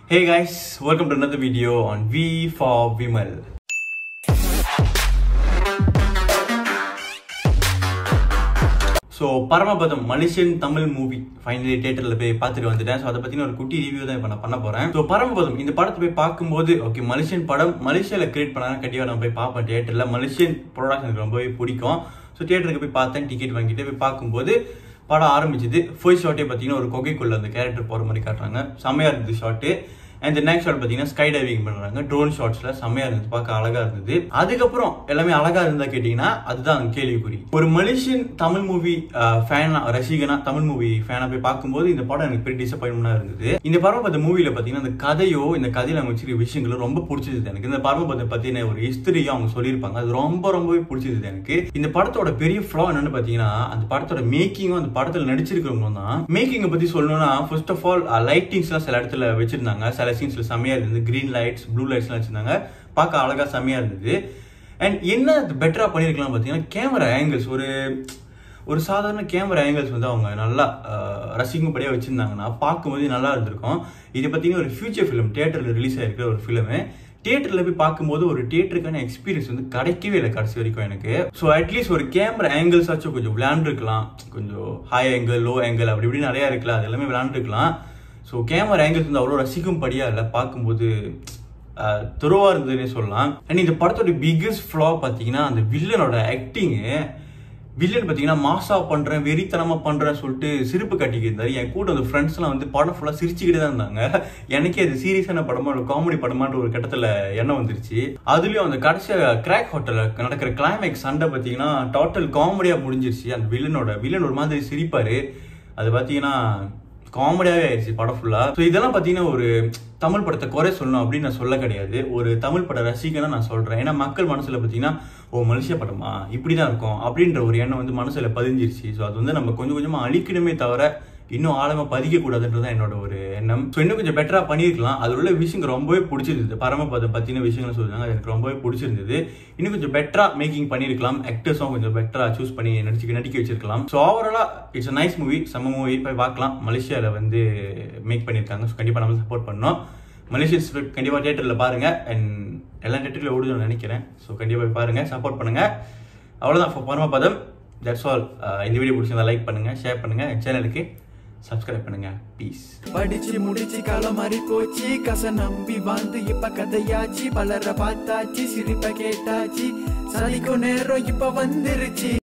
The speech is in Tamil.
Hey guys, welcome to another video on V for Vimal. So Paramapadam Malaysian Tamil movie finally தேட்டரில் போய் பார்த்துட்டு வந்துட்டேன் ஸோ அதை பற்றின ஒரு குட்டி ரிவ்யூ தான் இப்போ நான் பண்ண போகிறேன் ஸோ பரமபதம் இந்த படத்தை போய் பார்க்கும்போது ஓகே மலேசியன் படம் மலேசியாவில் கிரியேட் பண்ணாங்க கண்டிப்பாக நான் போய் பார்ப்பேன் தேட்டரில் மலேசியன் ப்ரொடக்ஷன் எனக்கு ரொம்பவே பிடிக்கும் ஸோ தேட்டருக்கு போய் பார்த்தேன் டிக்கெட் வாங்கிட்டு போய் பார்க்கும்போது படம் ஆரம்பிச்சது ஃபர்ஸ்ட் ஷாட்டே பார்த்தீங்கன்னா ஒரு கொகைக்குள்ள அந்த கேரக்டர் போகிற மாதிரி காட்டுறாங்க செம்மையாக இருந்தது ஷாட்டு அண்ட் நெக்ஸ்ட் ஷாட் பார்த்தீங்கன்னா ஸ்கை டைவிங் பண்ணுறாங்க ட்ரோன் ஷாட்ஸ்ல செம்மையாக இருந்தது பார்க்க அழகா இருந்தது அதுக்கப்புறம் எல்லாமே அழகா இருந்தா கேட்டிங்கன்னா அதுதான் கேள்விக்குறி ஒரு மலேசியன் தமிழ் மூவி ஃபேனா ரசிகனா தமிழ் மூவி ஃபேனா போய் பார்க்கும்போது இந்த படம் எனக்கு பெரிய டிசப்பாயின்மெண்டா இருந்தது இந்த பரமபத மூவில பார்த்தீங்கன்னா அந்த கதையோ இந்த கதையில அவங்க வச்சிருக்க விஷயங்களும் ரொம்ப பிடிச்சது எனக்கு இந்த பரமபதம் பத்தின ஒரு ஹிஸ்டரியும் அவங்க சொல்லியிருப்பாங்க அது ரொம்ப ரொம்பவே பிடிச்சது எனக்கு இந்த படத்தோட பெரிய ஃப்ளா என்னன்னு பார்த்தீங்கன்னா அந்த படத்தோட மேக்கிங்கும் அந்த படத்தில் நடிச்சிருக்கிறவங்க தான் மேக்கிங்கை பத்தி சொல்லணும்னா ஃபர்ஸ்ட் ஆஃப் ஆல் லைட்டிங்ஸ்லாம் சில இடத்துல வச்சிருந்தாங்க சில சீன்ஸ்ல செம்மையா இருந்தது கிரீன் லைட்ஸ் ப்ளூ லைட்ஸ்லாம் வச்சிருந்தாங்க பார்க்க அழகா செம்மையா இருந்தது அண்ட் என்ன பெட்டரா பண்ணிருக்கலாம் பார்த்தீங்கன்னா கேமரா ஆங்கிள்ஸ் ஒரு ஒரு சாதாரண கேமரா ஆங்கிள்ஸ் வந்து அவங்க நல்லா ரசிக்கும்படியாக வச்சுருந்தாங்கன்னா பார்க்கும்போது நல்லா இருந்திருக்கும் இது பார்த்தீங்கன்னா ஒரு ஃபியூச்சர் ஃபிலிம் தியேட்டரில் ரிலீஸ் ஆகிருக்கிற ஒரு ஃபிலிமு தியேட்டரில் போய் பார்க்கும்போது ஒரு தியேட்டருக்கான எக்ஸ்பீரியன்ஸ் வந்து கிடைக்கவே இல்லை கடைசி வரைக்கும் எனக்கு ஸோ அட்லீஸ்ட் ஒரு கேமரா ஆங்கிள்ஸ் ஆச்சும் கொஞ்சம் விளையாண்டுருக்கலாம் கொஞ்சம் ஹை ஆங்கிள் லோ ஆங்கிள் அப்படி இப்படி நிறையா இருக்கலாம் அது எல்லாமே விளையாண்டுருக்கலாம் ஸோ கேமரா ஆங்கிள்ஸ் வந்து அவ்வளோ ரசிக்கும்படியாக இல்லை பார்க்கும்போது துருவா இருந்ததுன்னே சொல்லலாம் அண்ட் இந்த படத்தோட பிக்கஸ்ட் ஃப்ளா பார்த்தீங்கன்னா அந்த வில்லனோட ஆக்டிங்கு வில்லன் பார்த்தீங்கன்னா மாசா பண்ணுறேன் வெறித்தனமாக பண்ணுறேன்னு சொல்லிட்டு சிரிப்பு கட்டிக்கிட்டு இருந்தாரு என் கூட அந்த ஃப்ரெண்ட்ஸ்லாம் வந்து படம் ஃபுல்லாக சிரிச்சுக்கிட்டு தான் இருந்தாங்க எனக்கே அது சீரியஸான படமா இல்லை காமெடி படமான்ற ஒரு கட்டத்தில் எண்ணம் வந்துருச்சு அதுலேயும் அந்த கடைசியாக கிராக் ஹோட்டலில் நடக்கிற கிளைமேக்ஸ் சண்டை பார்த்தீங்கன்னா டோட்டல் காமெடியாக முடிஞ்சிருச்சு அந்த வில்லனோட வில்லன் ஒரு மாதிரி சிரிப்பார் அது பார்த்தீங்கன்னா காமெடியாகவே ஆயிடுச்சு படம் ஃபுல்லாக ஸோ இதெல்லாம் பார்த்தீங்கன்னா ஒரு தமிழ் படத்தை குறை சொல்லணும் அப்படின்னு நான் சொல்ல கிடையாது ஒரு தமிழ் பட ரசிகனா நான் சொல்கிறேன் ஏன்னா மக்கள் மனசில் பார்த்தீங்கன்னா ஓ மலேசியா படமா இப்படி தான் இருக்கும் அப்படின்ற ஒரு எண்ணம் வந்து மனசில் பதிஞ்சிருச்சு ஸோ அது வந்து நம்ம கொஞ்சம் கொஞ்சமாக அழிக்கணுமே தவிர இன்னும் ஆழமாக பதிக்க கூடாதுன்றது என்னோட ஒரு எண்ணம் ஸோ இன்னும் கொஞ்சம் பெட்டராக பண்ணியிருக்கலாம் அது உள்ள விஷயங்கள் ரொம்பவே பிடிச்சிருந்தது பரமபதம் பற்றின விஷயங்கள் சொல்லுவாங்க அது எனக்கு ரொம்பவே பிடிச்சிருந்தது இன்னும் கொஞ்சம் பெட்டராக மேக்கிங் பண்ணியிருக்கலாம் ஆக்டர்ஸும் கொஞ்சம் பெட்டராக சூஸ் பண்ணி நடிச்சு நடிக்க வச்சிருக்கலாம் ஸோ ஓவராலாக இட்ஸ் அ நைஸ் மூவி செம்ம மூவி போய் பார்க்கலாம் மலேசியாவில் வந்து மேக் பண்ணியிருக்காங்க ஸோ கண்டிப்பாக நம்ம சப்போர்ட் பண்ணோம் மலேசியன்ஸ் கண்டிப்பாக தேட்டரில் பாருங்கள் அண்ட் எல்லா தேட்டரில் ஓடுதுன்னு நினைக்கிறேன் ஸோ கண்டிப்பாக போய் பாருங்கள் சப்போர்ட் பண்ணுங்கள் அவ்வளோதான் பரமபதம் தட்ஸ் ஆல் இந்த வீடியோ பிடிச்சிருந்தா லைக் பண்ணுங்கள் ஷேர் பண்ணுங்கள் என் சேனலுக்கு சப்ஸ்கிரைப் பண்ணுங்க ப்ளீஸ் படிச்சு முடிச்சு காலம் மாறி போச்சு கச நம்பி வாழ்ந்து இப்ப கதையாச்சு பலர பார்த்தாச்சு சிரிப்ப கேட்டாச்சு சலிக்கும் நேரம் இப்ப வந்துருச்சு